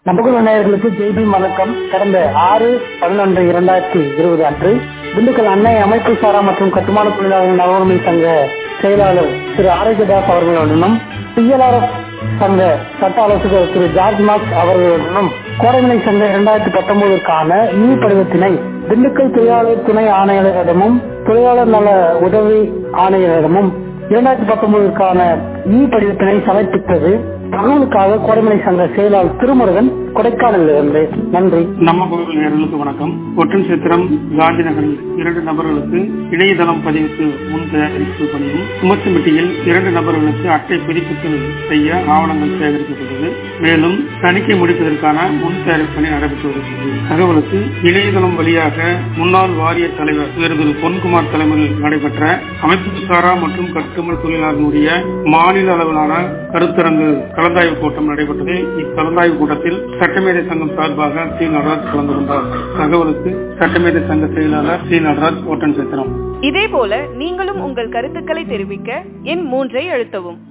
நம்பகுல நேயர்களுக்கு ஜெய்பி வணக்கம் கடந்த ஆறு பதினொன்று இரண்டாயிரத்தி இருபது அன்று திண்டுக்கல் அன்னை அமைப்பு சாரா மற்றும் கட்டுமான தொழிலாளர்கள் நலவுரிமை சங்க செயலாளர் திரு ஆரோக்கியதாஸ் அவர்களுடனும் பிஎல்ஆர்எஃப் சங்க சட்ட ஆலோசகர் திரு ஜார்ஜ் மார்க் அவர்களுடனும் கோடைமலை சங்க இரண்டாயிரத்தி பத்தொன்பதற்கான இ படிவத்தினை திண்டுக்கல் தொழிலாளர் துணை ஆணையாளரிடமும் தொழிலாளர் நல உதவி ஆணையரிடமும் இரண்டாயிரத்தி பத்தொன்பதற்கான இ படிவத்தினை சமர்ப்பித்தது தகவலுக்காக கோடைமலை சங்க செயலாளர் திருமுருகன் கொடைக்கானலில் இருந்து நன்றி நம்ம கோவில் நேர்களுக்கு வணக்கம் ஒற்றன் சித்திரம் காந்தி நகரில் இரண்டு நபர்களுக்கு இணையதளம் பதிவுக்கு முன் தயாரிப்பு பணியும் சுமத்துமிட்டியில் இரண்டு நபர்களுக்கு அட்டை பிரிப்புகள் செய்ய ஆவணங்கள் சேகரிக்கப்பட்டது மேலும் தணிக்கை முடிப்பதற்கான முன் தயாரிப்பு பணி நடைபெற்று வருகிறது தகவலுக்கு இணையதளம் வழியாக முன்னாள் வாரிய தலைவர் திரு பொன்குமார் தலைமையில் நடைபெற்ற அமைப்பு சாரா மற்றும் கட்டுமல் தொழிலாளர்களுடைய மாநில அளவிலான கருத்தரங்கு கலந்தாய்வு கூட்டம் நடைபெற்றது இக்கலந்தாய்வு கூட்டத்தில் சட்டமேதை சங்கம் சார்பாக சி நடராஜ் கலந்து கொண்டார் தகவலுக்கு சட்டமேதை சங்க செயலாளர் சி நடராஜ் ஓட்டன் சித்திரம் இதேபோல நீங்களும் உங்கள் கருத்துக்களை தெரிவிக்க எண் மூன்றை அழுத்தவும்